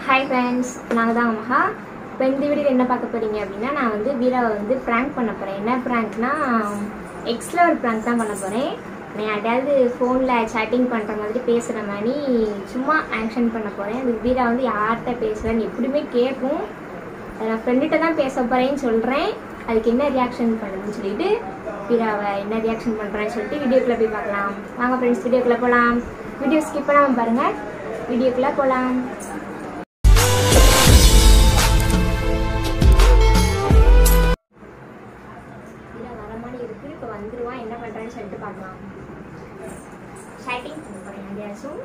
Hi friends நாங்கள் தான் மகா இப்போ இந்த வீடியோவில் என்ன பார்க்க போறீங்க அப்படின்னா நான் வந்து வீராவை வந்து ப்ராங்க் பண்ண போகிறேன் என்ன ப்ராங்க்னா எக்ஸில் ஒரு ப்ராங்க் தான் பண்ண போகிறேன் நான் யார்ட்டையாவது ஃபோனில் சேட்டிங் பண்ணுற மாதிரி பேசுகிற மாதிரி சும்மா ஆக்ஷன் பண்ண போகிறேன் அது வீரா வந்து யார்கிட்ட பேசுகிறேன்னு எப்படியுமே கேட்கும் அதை நான் ஃப்ரெண்டுகிட்ட தான் பேச போகிறேன்னு சொல்கிறேன் அதுக்கு என்ன ரியாக்ஷன் பண்ணுதுன்னு சொல்லிட்டு வீராவை என்ன ரியாக்ஷன் பண்ணுறேன்னு சொல்லிட்டு வீடியோக்குள்ளே போய் பார்க்கலாம் வாங்க ஃப்ரெண்ட்ஸ் வீடியோக்குள்ளே போகலாம் வீடியோ ஸ்கிப் பண்ணாமல் பாருங்கள் வீடியோக்குள்ளே போகலாம் இல்லை வர மாதிரி இருக்கு இப்போ வந்துருவான் என்ன பண்ணுறான்னு சொல்லிட்டு பார்க்கலாம் ஷைட்டிங் பண்ண போகிறேன் எங்கேயாச்சும்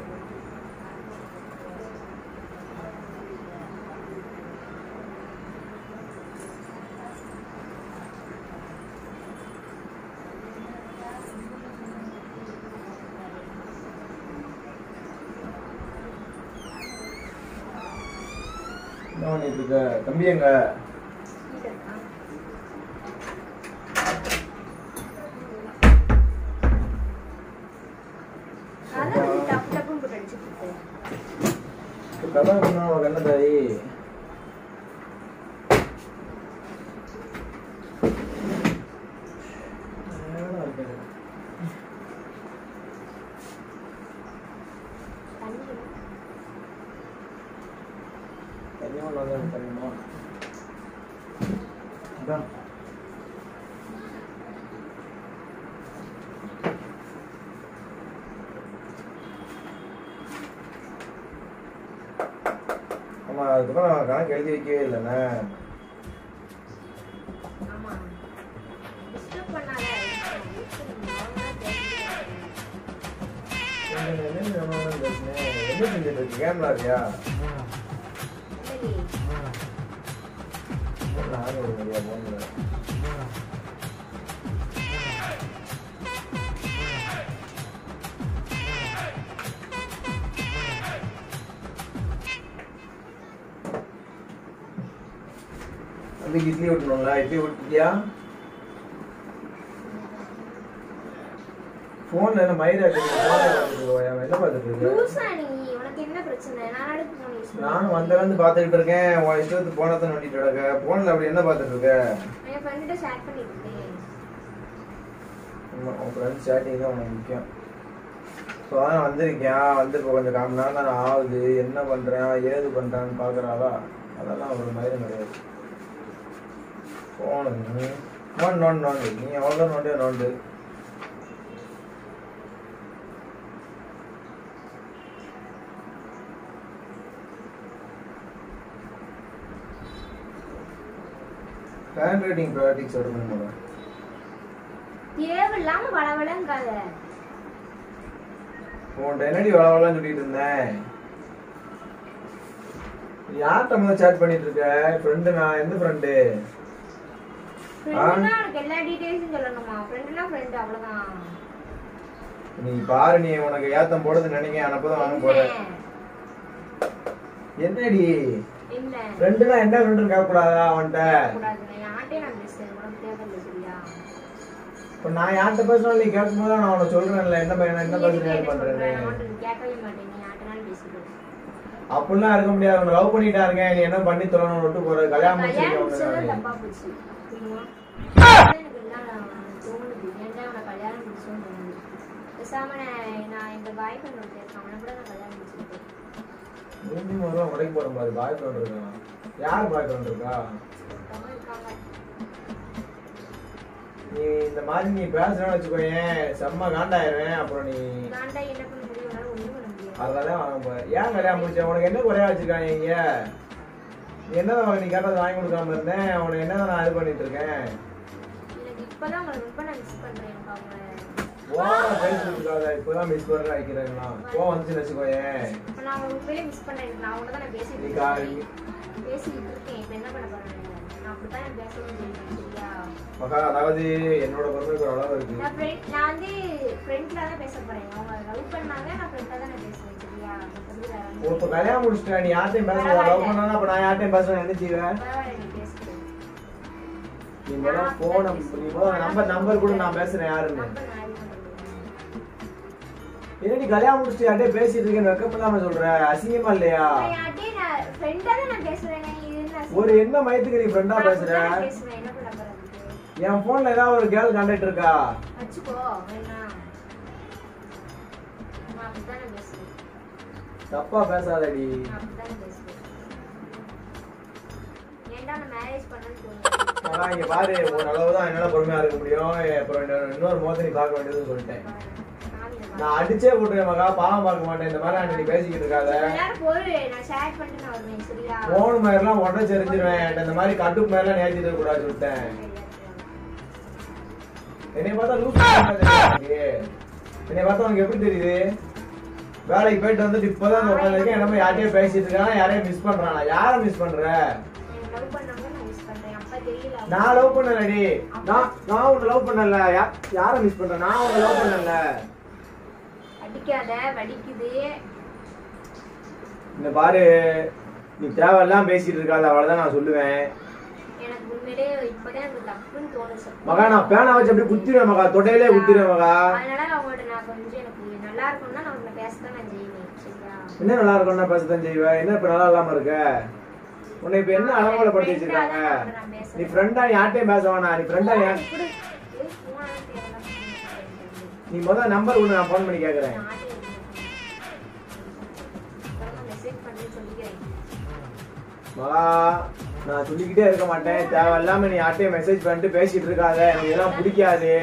என்ன பண்ணிட்டு இருக்க தம்பி எங்க கீழே இருக்கான் அதான் வந்து டப்பு டப்புன்னு போட்டு அடிச்சுட்டு இருக்கு கதை பண்ணா உனக்கு என்ன தாயி நேரமா இருக்கு. தண்ணி தனியா உள்ளதா எனக்கு தெரியுமா? அதான். ஆமா அதுக்கப்புறம் நான் கணக்கு எழுதி வைக்கவே இல்லைண்ணே ஆமா டிஸ்டர்ப் பண்ணாத என்ன என்ன நம்ம பேசுனேன் என்ன செஞ்சுட்டு இருக்கு கேமரா இருக்கியா சரி நானும் ஒரு முடியா போன்ல அதுக்கு இட்லி விட்டணும்ல இட்லி விட்டுட்டியா போன்ல என்ன மயிரா என்ன பார்த்துட்டு இருக்க லூசா நீ உனக்கு என்ன பிரச்சனை நான் அடுத்து ஃபோன் யூஸ் நானும் வந்தல இருந்து பார்த்துக்கிட்டு இருக்கேன் உன் இஷ்டத்துக்கு போனத்தை நோண்டிட்டு கிடக்க போன்ல அப்படி என்ன பார்த்துட்டு இருக்க என் ஃப்ரெண்ட்ட ஷேர் பண்ணிட்டு இருக்கேன் ஆமா, உன் ஃப்ரெண்ட்ஸ் சேட்டிங் தான் உனக்கு முக்கியம் ஸோ அதான் வந்திருக்கேன் வந்து இப்போ கொஞ்சம் காம நேரம் தான் ஆகுது என்ன பண்ணுறேன் ஏது பண்ணுறான்னு பார்க்குறாளா அதெல்லாம் ஒரு மயிரும் கிடையாது ஃபோனு நோண்டு நோண்டு நோண்டு நீ எவ்வளோ நோண்டியோ நோண்டு ஹேண்ட் ரைட்டிங் ப்ராக்டிக்ஸ் எடுக்கணும் போல தேவையில்லாம வளவளங்காத உன்கிட்ட என்னடி வளவளன்னு சொல்லிட்டு இருந்தேன் யார்கிட்ட முதல்ல சேட் பண்ணிட்டு இருக்க ஃப்ரெண்டு நான் எந்த ஃப்ரெண்டு ஃப்ரெண்டுனா உனக்கு எல்லா டீடைல்ஸும் சொல்லணுமா ஃப்ரெண்டுனா ஃப்ரெண்டு அவ்வளவுதான் நீ பாரு நீ உனக்கு ஏத்தம் போடுறது நினைக்க அனுப்பதான் வாங்க போறேன் என்னடி இல்ல ஃப்ரெண்டுனா என்ன ஃப்ரெண்டு கேட்க கூடாதா அவன்கிட்ட கூடாது நான் யார்ட்டையும் நான் பேசுறேன் உனக்கு தேவையில்லை சரியா இப்ப நான் யார்கிட்ட பேசணும் நீ கேட்கும் போது நான் உனக்கு சொல்றேன்ல என்ன பையன் என்ன நீ எதுக்கு பேசுறேன் என்ன சொல்ற? பண்றேன்னு நான் உன்கிட்ட கேட்கவே மாட்டேன் நீ யார்ட்டனாலும் பேசிக்கோ அப்படிலாம் இருக்க முடியாது உன்னை லவ் பண்ணிட்டா இருக்கேன் நீ என்ன பண்ணி தொலைன்னு விட்டு போற கல்யாணம் கல்யாணம் முடிச்சது முடிச்சிருக்கேன் தப்பா போச்சு புரியுமா அதான் எனக்கு எல்லாம் தோணுது ஏன்டா உனக்கு கல்யாணம் முடிச்சோன்னு தோணுது பேசாம நான் நான் இந்த பாய் ஃப்ரெண்ட் ஒருத்தர் இருக்கான் அவனை கூட நான் கல்யாணம் முடிச்சிருக்கேன் மூணு மாதம் உடைக்க போற மாதிரி பாய் ஃப்ரெண்ட் இருக்கான் யார் பாய் ஃப்ரெண்ட் இருக்கா ஒருத்தவங்க இருக்காங்க நீ இந்த மாதிரி நீ பேசுறேன்னு வச்சுக்கோயேன் செம்ம காண்டாயிருவேன் அப்புறம் நீ காண்டா என்ன பண்ண முடியும் உன்னால ஒண்ணும் பண்ண முடியாது அதெல்லாம் வாங்க போற ஏன் கல்யாணம் முடிச்ச உனக்கு என்ன குறையா வச்சிருக்காங்க இங்க நீ என்னதான் நீ கேட்டதை வாங்கி கொடுக்காம இருந்தேன் உனக்கு என்னதான் நான் இது பண்ணிட்டு இருக்கேன் எனக்கு இப்பதான் உங்களை ரொம்ப நான் மிஸ் பண்றேன் எனக்கு அவங்க ஓவரா பேசிட்டு இருக்காத இப்பதான் மிஸ் பண்ண வைக்கிறேன்னா போ வந்துச்சுன்னு வச்சுக்கோயேன் இப்ப நான் அவங்க உண்மையிலே மிஸ் பண்றேன் நான் அவங்க தான் நான் பேசிட்டு நீ கா- இருக்கேன் பேசிட்டு இருக்கேன் இப்ப என்ன பண்ண போறேன் நான் அப்படித்தான் நான் பேசவும் செய்வேன் சரியா மகா அதாவது என்னோட பொறுமைக்கு ஒரு அளவு இருக்கு நான் friend- நான் வந்து ஃப்ரெண்ட்ல தான் பேச போறேன் அவங்க லவ் பண்ணாங்க நான் ஃப்ரெண்டா தான் நான் பேசுவேன் சரியா மத்தபடி வேற ஒண்ணும் இப்ப கல்யாணம் முடிச்சிட்ட நீ யார்ட்டையும் பேச லவ் பண்ணா அப்ப நான் யார்ட்டையும் பேசுவேன் என்ன செய்வேன் பரவாயில்ல நீ பேசுறேன் நீ முதல்ல போன நீ முதல்ல நம்பர் நம்பர் கூட நான் பேசுறேன் யாருன்னு நம்பர் நான் இது பண்ணுறேன் என்ன நீ கல்யாணம் முடிச்சுட்டு யார்ட்டே பேசிட்டு இருக்கேன்னு வெக்கம் இல்லாம சொல்ற அசிங்கமா இல்லையா நான் யார்கிட்டயும் நான் ஃப்ரெண்டா தான் நான் பேசுறேன் இது என்ன ஒரு என்ன மயத்துக்கு நீ ஃப்ரெண்டா நான் பேசுற அப்படிதான் பேசுவேன் என்ன பண்ண போறதுக்கு என் போன்ல ஏதாவது ஒரு கேர்ள் கான்டாக்ட் இருக்கா வச்சுக்கோ வேணா நான் அப்படித்தானே பேசுவேன் தப்பா பேசாதடி நான் அப்படித்தானே பேசுவேன் ஏன்டா நான் மேரேஜ் பண்ணணும்னு தோணுது ஆனா இங்க பாரு ஒரு அளவு தான் என்னால பொறுமையா இருக்க முடியும் அப்புறம் இன்னொரு- இன்னொரு முகத்தை நீ பார்க்க வேண்டியதுன்னு சொல்லிட்டேன் நான் அடிச்சே போட்டுருவேன் மகா பாவம் பார்க்க மாட்டேன் இந்த மாதிரி அன்னைக்கு பேசிக்கிட்டு இருக்காத எல்லாரும் பொறு நான் ஷேர் பண்ணிட்டு நான் வருவேன் சரியா போன் மாதிரிலாம் உடனே தெரிஞ்சிருவேன் இந்த மாதிரி கட்டு மாதிரிலாம் நேர்த்தி இருக்க கூடாது விட்டேன் என்னை பார்த்தா லூஸ் என்னை பார்த்தா உனக்கு எப்படி தெரியுது வேலைக்கு போயிட்டு வந்துட்டு இப்பதான் உட்காந்துருக்கேன் என்ன யார்ட்டையும் பேசிட்டு இருக்கானா யாரையும் மிஸ் பண்றானா யாரை மிஸ் பண்ற லவ் பண்ணவங்க நான் மிஸ் பண்றேன் அப்பா தெரியல நான் லவ் பண்ணலடி நான் நான் உன்னை லவ் பண்ணல யா- யாரை மிஸ் பண்றேன் நான் உன்னை லவ் பண்ணல அடிக்காத வடிக்குது இந்த பாரு நீ தேவையெல்லாம் பேசிட்டு இருக்காது அவ்வளவுதான் நான் சொல்லுவேன் எனக்கு உண்மையிலே இப்பதான் எனக்கு தப்புன்னு தோணுச்சு மகா நான் பேனா வச்சு அப்படி குத்திடுவேன் மகா தொட்டையிலே குத்திடுவேன் மகா அதனால அவங்கள்ட்ட நான் கொஞ்சம் எனக்கு நல்லா இருக்கும்னா நான் உன்னை பேசத்தான் நான் செய்வேன் சரியா என்ன நல்லா இருக்கும்னா பேசத்தான் செய்வேன் என்ன இப்ப நல்லா இல்லாம இருக்க உன்னை இப்ப என்ன அலங்கோலப்படுத்தி வச்சிருக்காங்க நீ ஃப்ரெண்டா யார்ட்டையும் பேச வேணாம் நீ ஃப்ரெண்டா யார் இப்படி ஏய், சும்மா தேவையில்லாம பேசிட்டு நீ முதல்ல நம்பர் ஒன்று நான் ஃபோன் பண்ணி கேட்குறேன் மெசேஜ் பண்ணி சொல்லிக்கிறேன் மகா நான் சொல்லிக்கிட்டே இருக்க மாட்டேன் தேவையில்லாம நீ யார்ட்டையும் மெசேஜ் பண்ணிட்டு பேசிட்டு இருக்காத எனக்கு இதெல்லாம் பிடிக்காது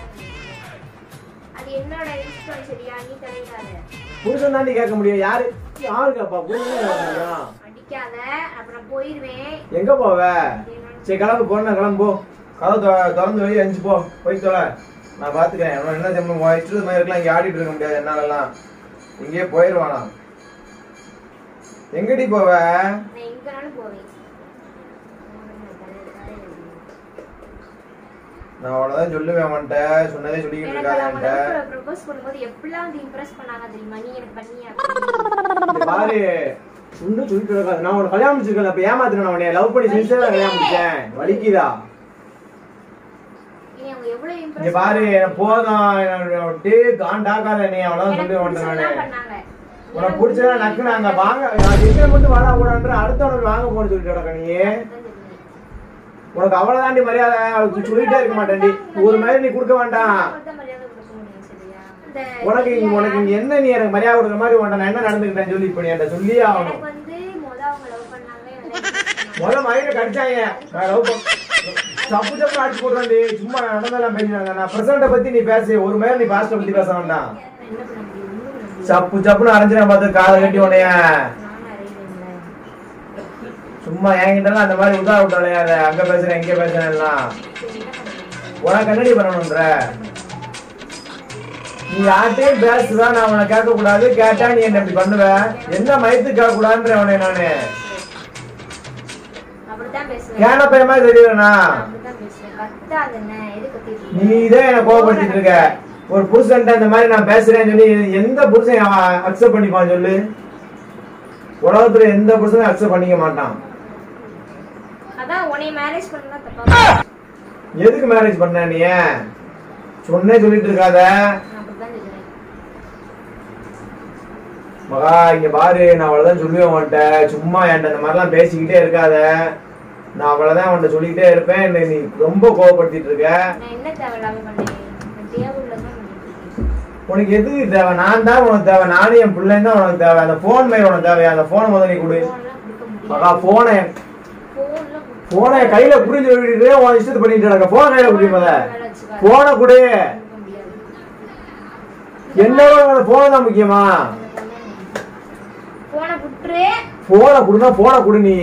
அது என்னோட இஷ்டம் சரியா நீ தலையிடாத புருஷன் தாண்டி கேட்க முடியும் யாரு யாருக்காப்பா புருஷன் கேட்க முடியும் அடிக்காத அப்புறம் போயிருவேன் எங்க போவ சரி கிளம்பு போன கிளம்பு போ கதவு தொ- திறந்து வை அஞ்சு போ போய் தொலை நான் பாத்துக்கிறேன் அவன் என்ன தெரியுமா உன் இஷ்டத்து மாதிரி இருக்கலாம் இங்க ஆடிட்டு இருக்க முடியாது என்னாலலாம் இங்கேயே போயிருவானா எங்கடி போவ நான் எங்கனாலும் போவேன் நான் அவ்வளவுதான் சொல்லுவேன் அவன்கிட்ட சொன்னதே சொல்லிக்கிட்டு எனக்கு இருக்காத அவங்க என்கிட்ட லவ் ப்ரப்போஸ் பண்ணும்போது எப்படிலாம் வந்து இம்ப்ரெஸ் பண்ணாங்க தெரியுமா நீ எனக்கு பண்ணியா இங்க பாரு ஒன்றும் சொல்லிட்டு இருக்காது நான் உனக்கு கல்யாணம் முடிச்சிருக்கேன் அப்ப ஏமாத்துறேன் உன்னை லவ் பண்ணி சின்சியரா கல்யாணம் முடிச்சேன் வலிக்குதா நீ அவங்க எவ்வளவு இங்க இம்ப்ரெஸ் பாரு எனக்கு போதும் டே காண்டாக்காத நீ அவ்வளவுதான் சொல்லி வந்துட்டேன் நானு பண்ணாங்க உனக்கு பிடிச்சதா நக்குனாங்க வாங்க எங்க மட்டும் வாடா கூடான்ற அடுத்தவனுக்கு வாங்க போன்னு சொல்லிட்டு கிடக்க நீ உனக்கு அவ்வளவுதாண்டி மரியாதை அவளுக்கு சொல்லிட்டே இருக்க மாட்டேன்டி ஒரு மாதிரி நீ கொடுக்க வேண்டாம் உனக்கு இங்க உனக்கு இங்க என்ன நீ எனக்கு மரியாதை கொடுக்குற மாதிரி உன்ட்ட நான் என்ன நடந்துக்கிட்டேன் சொல்லி இப்ப நீ என்கிட்ட சொல்லியே ஆகணும் எனக்கு வந்து முத அவங்க லவ் பண்ணாங்க எனக்கு முதல்ல மயில கடிச்சாங்க நான் love பண்ண- சப்பு சப்பு அடிச்சு போடுறேன்டி சும்மா நான் நடந்தெல்லாம் பேசினாங்க நான் பிரசண்ட பத்தி நீ பேசு ஒரு மாதிரி நீ பாஸ்ட பத்தி பேச வேண்டாம் என்ன பண்ண முடியும் ஒண்ணும் பண்ண முடியாது. சப்பு சப்புன்னு அரைஞ்சினா பார்த்து காதை கட்டி உன்னைய நானும் அறிவேன்ல. சும்மா என்கிட்ட அந்த மாதிரி உதா விட்டு விளையாத அங்க பேசுறேன் இங்க பேசுறேன் எல்லாம் சரி, என்ன பண்றது? உனக்கு கண்ணடி பண்ணணும்ன்ற நீ யார்கிட்டயும் பேசுவ நான் உன்னை கேட்க கூடாது கேட்டா நீ என்ன இப்படி பண்ணுவ என்ன மயத்து கேட்க கூடாதுன்ற உன்னை நானு அப்படித்தான் பேசுவேன் கேன பையன் மாதிரி தெரியலனா அப்படித்தான் பேசுவேன் கத்தாதுன்னு எது கத்திட்டு நீ இதே என்ன கோவப்படுத்திட்டு இருக்க ஒரு புருஷன்ட்ட இந்த மாதிரி நான் பேசுறேன்னு சொல்லி எந்த புருஷன் அவன் அக்செப்ட் பண்ணிப்பான் சொல்லு உலகத்துல எந்த புருஷனும் அக்செப்ட் பண்ணிக்க மாட்டான் அதான் உன்னை மேரேஜ் பண்ணா தப்பா எதுக்கு மேரேஜ் பண்ண நீ சொன்னே சொல்லிட்டு இருக்காத நான் அப்படித்தான் சொல்லுவேன் மகா இங்க பாரு நான் அவ்வளவுதான் சொல்லுவேன் உன்கிட்ட சும்மா என்கிட்ட இந்த மாதிரிலாம் பேசிக்கிட்டே இருக்காத நான் அவ்வளவுதான் உன்கிட்ட சொல்லிக்கிட்டே இருப்பேன் என்னை நீ ரொம்ப கோவப்படுத்திட்டு இருக்க நான் என்ன தேவையில்லாம பண்ணேன் நான் தேவையில்லதான் பண்ணிட்டு இருக்கேன் உனக்கு எதுக்கு தேவை நான் தான் உனக்கு தேவை நானும் என் பிள்ளைங்க தான் உனக்கு தேவை அந்த போன் மாதிரி உனக்கு தேவை அந்த போனை முதல்ல நீ கொடு போன்லாம் கொடுக்க மகா முடியாது போனை போன்லாம் கொடுக்க போனை கையில புரிஞ்சு விட்டுட்டு உன் இஷ்டத்தை பண்ணிட்டு கிடக்க போன் கையில குடி முத வேலை வச்சுக்காத. போனை கொடு கொடுக்க முடியாது என்ன போனை தான் முக்கியமா போனை விட்டுரு போனை கொடுனா போனை கொடு நீ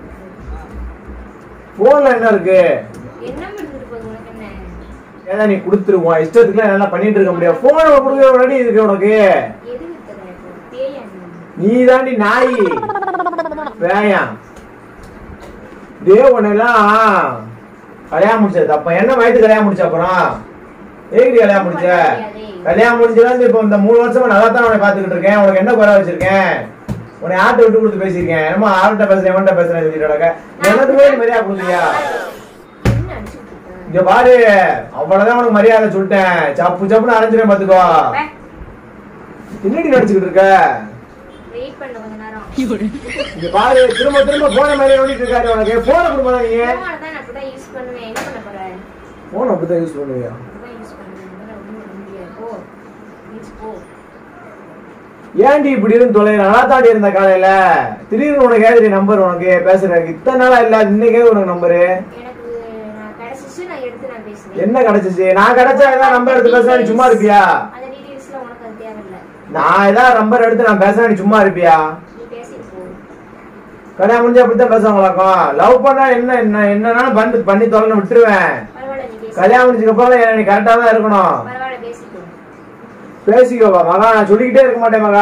போன்ல என்ன இருக்கு என்ன பண்ணிட்டு போகுது உனக்கு என்ன ஏன்னா நீ கொடுத்துருவோம் இஷ்டத்துக்குலாம் நல்லா பண்ணிட்டு இருக்க முடியாது போனை கொடுக்குற முன்னாடி இருக்கு உனக்கு எது வித்துற இப்போ பேயா நீ? நீ தாண்டி நாய் வேயாம் டே உன்னெல்லாம் கல்யாணம் முடிச்சது அப்ப என்ன வயது கல்யாணம் முடிச்ச அப்புறம் ஏகிரி கல்யாணம் முடிச்ச கல்யாணம் முடிஞ்சதுல இப்ப இந்த மூணு வருஷமா நல்லா தான் உன்னை பாத்துக்கிட்டு இருக்கேன் உனக்கு என்ன குறை வச்சிருக்கேன் உன்னை யார்கிட்ட விட்டு கொடுத்து பேசியிருக்கேன் என்னமோ ஆள்கிட்ட பேசுறேன் எவன்கிட்ட பேசுறேன் சொல்லிட்டு கிடக்க எனக்குமே நீ மரியாதை கொடுக்குறியா என்ன அடிச்சுட்டு இருக்க? இங்க பாரு அவ்வளவுதான் உனக்கு மரியாதை சொல்லிட்டேன் சப்பு சப்புன்னு அரைஞ்சிடேன் பாத்துக்கோ வே, என்னடி நடிச்சுக்கிட்டு இருக்க வெயிட் பண்ண கொஞ்ச நேரம் இங்க பாரு திரும்ப திரும்ப போன மாதிரி நோண்டிட்டு இருக்காரு உனக்கு போன கொடுப்பா நீங்க போனை தான் நான் அப்படிதான் யூஸ் பண்ணுவேன் என்ன பண்ண போறேன் போன் அப்படிதான் யூஸ் பண்ணுவியா அப்படிதான் யூஸ் பண்ணுவேன் இதெல்லாம் ஒண்ணும் பண்ண முடியாது போ ப்ளீஸ் போ ஏன்டி இப்படி இருந்து தொலை நல்லா தாண்டி இருந்த காலையில திடீர்னு உனக்கு ஏது நம்பர் உனக்கு பேசுறதுக்கு இத்தனை நாளா இல்ல இன்னைக்கே உனக்கு நம்பரு எனக்கு நான் கிடைச்சிச்சு நான் எடுத்து நான் பேசுவேன் என்ன கிடைச்சிச்சு நான் கிடைச்சா ஏதாவது நம்பர் எடுத்து பேசுறா நீ சும்மா இருப்பியா அந்த டீடைல்ஸ்ல உனக்கு அது தேவையில்ல நான் ஏதாவது நம்பர் எடுத்து நான் பேசுறேன் நீ சும்மா இருப்பியா நீ பேசிட்டு போ கல்யாணம் முடிஞ்சு அப்படித்தான் பேசுவாங்களாக்கும் லவ் பண்ணா என்ன என்ன என்னன்னாலும் பண்ணி பண்ணி தொலைன்னு விட்டுருவேன் பரவாயில்ல நீ பேசி கல்யாணம் முடிஞ்சதுக்கு அப்புறம் நீ கரெக்டா தான் இருக்கணும் பரவாயில்ல பேசிட்டு பேசிக்கோப்பா மகா நான் சொல்லிக்கிட்டே இருக்க மாட்டேன் மகா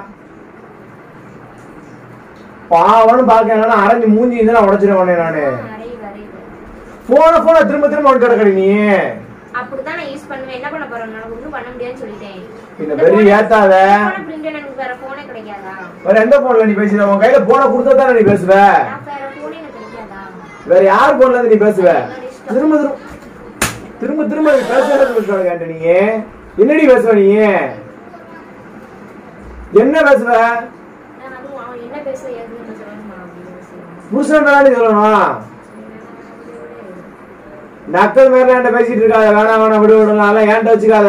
பாவம்னு பாக்க என்னன்னா அரைஞ்சு மூஞ்சி இருந்தா நான் உடச்சிருவேன் நானு அரைவு அரைவு போன போன திரும்ப திரும்ப வந்து கிடக்கடி நீ அப்படிதான் நான் யூஸ் பண்ணுவேன் என்ன பண்ண போறேன் நான் ஒன்றும் பண்ண முடியாதுன்னு சொல்லிட்டேன் இந்த பெரிய ஏத்தாத போன பிரிண்ட் எனக்கு வேற போனே கிடைக்காதா வேற எந்த போன்ல நீ பேசுற உன் கையில போன கொடுத்தா தானே நீ பேசுவ நான் வேற போனே எனக்கு கிடைக்காதா வேற யார் போன்ல இருந்து நீ பேசுவ திரும்ப திரும்ப திரும்ப திரும்ப நீ பேசுறது பேசுவாங்க கேட்ட நீ என்னடி பேசுவ நீ என்ன பேசுவ நான் அதுவும் அவன் என்ன பேச ஏதுன்னு சொல்லணுமா அப்படின்னு பேசுவேன் புருஷன் தானே சொல்லணும் நக்கல் மேல என்கிட்ட பேசிட்டு இருக்காத வேணாம் வேணாம் விடு விடலாம் அதெல்லாம் ஏன்ட்ட வச்சுக்காத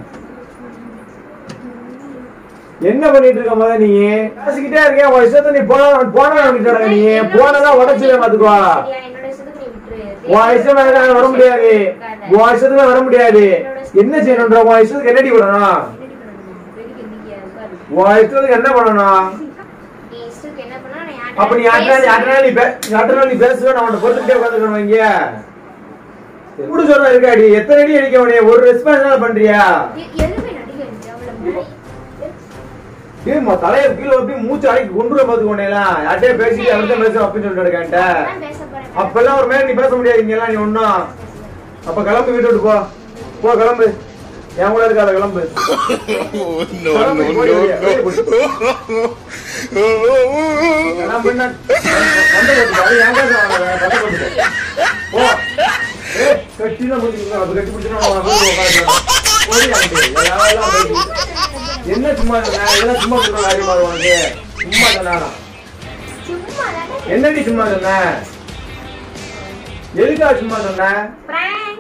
என்ன பண்ணிட்டு இருக்க முத நீ பேசிக்கிட்டே இருக்கேன் உன் இஷ்டத்தை நீ போன போன நீ போனதான் உடச்சிருவேன் பாத்துக்கோ சரியா, என்னோட இஷ்டத்துக்கு நீ விட்டுரு. உன் இஷ்டம் மேல நான் வர முடியாது உன் இஷ்டத்துல வர முடியாது என்ன செய்யணும்ன்ற உன் இஷ்டத்துக்கு என்னடி பண்ணணும் என்னடி பண்ணணும்? வெடிக்க எண்ணிக்கையா இருக்காது. உன் இஷ்டத்துக்கு என்ன பண்ணணும் நீ இஷ்டத்துக்கு என்ன பண்ணா நான் யார்கிட்ட அப்ப நீ யார்ட்டா யார்ட்டா நீ பே யார்ட்டா நீ பேசுவே நான் உன்னை பொறுத்துக்கிட்டே உட்காந்துக்கணும் இங்க எப்படி சொல்ற இருக்காடி எத்தனை அடி அடிக்க உடைய ஒரு ரெஸ்பான்ஸ் பண்றியா எ- எதுவுமே நடிகை இல்லை. அவளை முன்னாடி- ஏமா தலைய கீழே அப்படி மூச்சு அடக்கி கொண்டு பாத்துக்கோ எல்லாம் யார்ட்டே பேசிட்டு அவர்கிட்ட பேச அப்படின்னு சொல்லிட்டு இருக்கேன்ட்ட நான் பேச போறேன். அப்பெல்லாம் ஒரு மேல நீ பேச முடியாது இங்க எல்லாம் நீ ஒண்ணும் அப்ப கிளம்பு வீட்டு விட்டு போ போ கிளம்பு என் கூட இருக்காத கிளம்பு no, கிளம்பு, no, போய் வெளிய, வெளிய no, போய். no. கிளம்புன்னா, சண்டை போட்டுக்கோ, அது என் காசு வாங்காத, சண்டை போட்டுக்கோ. போ. ஏய், கட்டினா முடிச்சுக்கோ, அப்ப கட்டி பிடிச்சுனா உன் வீட்டுல உட்காருங்க. போடி அங்கிட்டு, எல்லாம் போயிட்டு. என்ன சும்மா இருக்க? இதெல்லாம் சும்மா சொல்ற காரியமா உனக்கு சும்மா சொன்னா சும்மா தானே. என்னடி சும்மா சொன்ன எதுக்கா சும்மா சொன்ன Prank.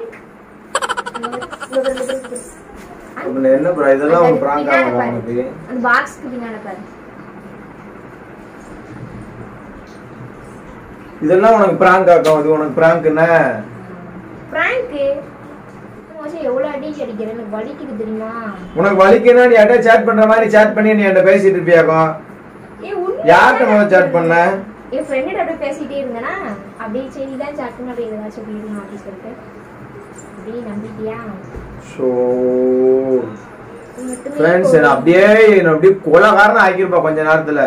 என்ன ப்ரோ இதெல்லாம் ஒரு பிராங்க் பின்னாடி ஆகும் பாரு. உனக்கு அந்த பாக்ஸ்க்கு பின்னாடி பாரு இதெல்லாம் உனக்கு பிராங்க் ஆக்கும் இது உனக்கு பிராங்க்னா பிராங்க் எவ்வளவு அடி அடிக்கிறேன் எனக்கு வலிக்குது தெரியுமா உனக்கு வலிக்குன்னா நீ யார்ட்ட சேட் பண்ற மாதிரி சேட் பண்ணி நீ என்கிட்ட பேசிட்டு இருப்பியாக்கும் ஏய், உண்மையா யார்கிட்ட முதல்ல சேட் பண்ண என் ஃப்ரெண்ட் அப்படியே பேசிட்டே இருந்தேனா அப்படியே சரி தான் சாட் பண்ண அப்படி ஏதாச்சும் சொல்லிடணும் அப்படின்னு சொல்லிட்டு அப்படியே நம்பிட்டியா ஸோ நீ மட்டுமே ஃப்ரெண்ட்ஸ் என்ன அப்படியே என்ன அப்படியே கொலகாரன் ஆக்கியிருப்பா கொஞ்ச நேரத்துல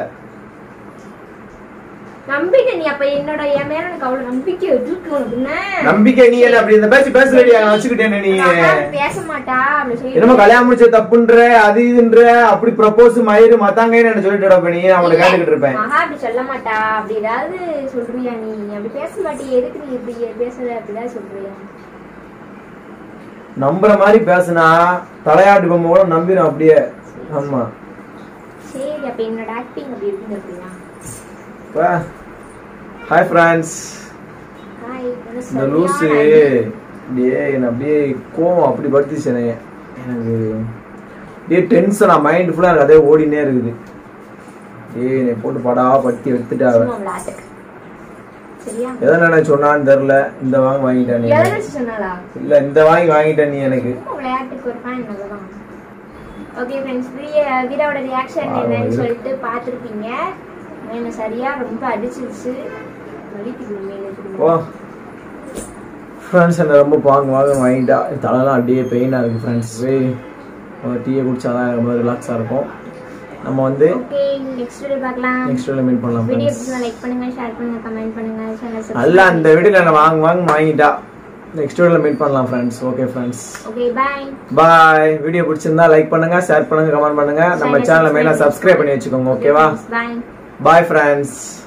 நம்பிக்கை நீ அப்ப என்னோட என் மேல எனக்கு அவ்வளவு நம்பிக்கை இருக்கு உனக்கு என்ன நம்பிக்கை நீ என்ன அப்படி இந்த பேச்சு பேசலடி நான் வச்சுக்கிட்டேன் நீ உங்க அம்மா பேச மாட்டா அப்படி சொல்லி என்னமோ கல்யாணம் முடிச்ச தப்புன்ற அது இதுன்ற அப்படி ப்ரப்போஸ் மயிறு மத்தாங்கன்னு என்ன சொல்லிட்டு நீ அவனை கேட்டுக்கிட்டு இருப்பேன் மகா அப்படி சொல்ல மாட்டா அப்படி ஏதாவது சொல்றியா நீ அப்படி பேச மாட்டியே எதுக்கு நீ இப்படி பேசல அப்படிதான் சொல்றியா நம்புற மாதிரி பேசுனா தலையாட்டு பொம்மை கூட நம்பிடும் அப்படியே ஆமா சரி அப்ப என்னோட ஆக்டிங் அப்படி இருக்குன்னு சொல்றியா ஹாய் ஃப்ரெண்ட்ஸ் ஹாய் இந்த லூஸு அப்படியே என்ன அப்படியே கோவம் அப்படி படுத்துச்சு என்னைய எனக்கு அப்படியே டென்ஷனா மைண்ட் ஃபுல்லா எனக்கு அதே ஓடினே இருக்குது ஏய் என்னை போட்டு படா படுத்தி எடுத்துட்டாவ சும்மா விளையாட்டு சரியா எதை நினைச்சு சொன்னான்னு தெரியல இந்த வாங்கி வாங்கிட்டேன் நீ எதை வச்சு சொன்னாலா இல்ல இந்த வாங்கி வாங்கிட்டேன் நீ எனக்கு சும்மா விளையாட்டுக்கு ஒரு ஃபேன் நல்லதான் ஓகே ஃப்ரெண்ட்ஸ் வீரோட ரியாக்ஷன் ஆ, என்னன்னு இருக்கு. சொல்லிட்டு பார்த்துருப்பீங்க என்ன சரியா ரொம்ப அடிச்சிருச்சு வலிக்குது ஓ மேலே ஃப்ரெண்ட்ஸ் என்ன ரொம்ப பாங்க வாங்க வாங்கிட்டா என் தலைலாம் அப்படியே பெயினாக இருக்குது ஃப்ரெண்ட்ஸ் போய் ஒரு டீயை குடிச்சாதான் ரொம்ப ரிலாக்ஸாக இருக்கும் நம்ம வந்து ஓகே நெக்ஸ்ட் வீடியோ பார்க்கலாம் நெக்ஸ்ட் வீடியோ மீட் பண்ணலாம் வீடியோ ஃப்ரெண்ட்ஸ் பிடிச்சா லைக் பண்ணுங்க ஷேர் பண்ணுங்க கமெண்ட் பண்ணுங்க சேனல் அல்ல அந்த வீடியோவில் என்ன வாங்க வாங்க வாங்கிட்டா நெக்ஸ்ட் வீடியோவில் மீட் பண்ணலாம் friends okay friends okay bye bye video பிடிச்சிருந்தா லைக் பண்ணுங்க ஷேர் பண்ணுங்க கமெண்ட் பண்ணுங்க நம்ம சேனலை மெயினாக சப்ஸ்கிரைப் பண்ணி வச்சுக்கோங்க ஓகேவா பை பாய் ஃப்ரெண்ட்ஸ்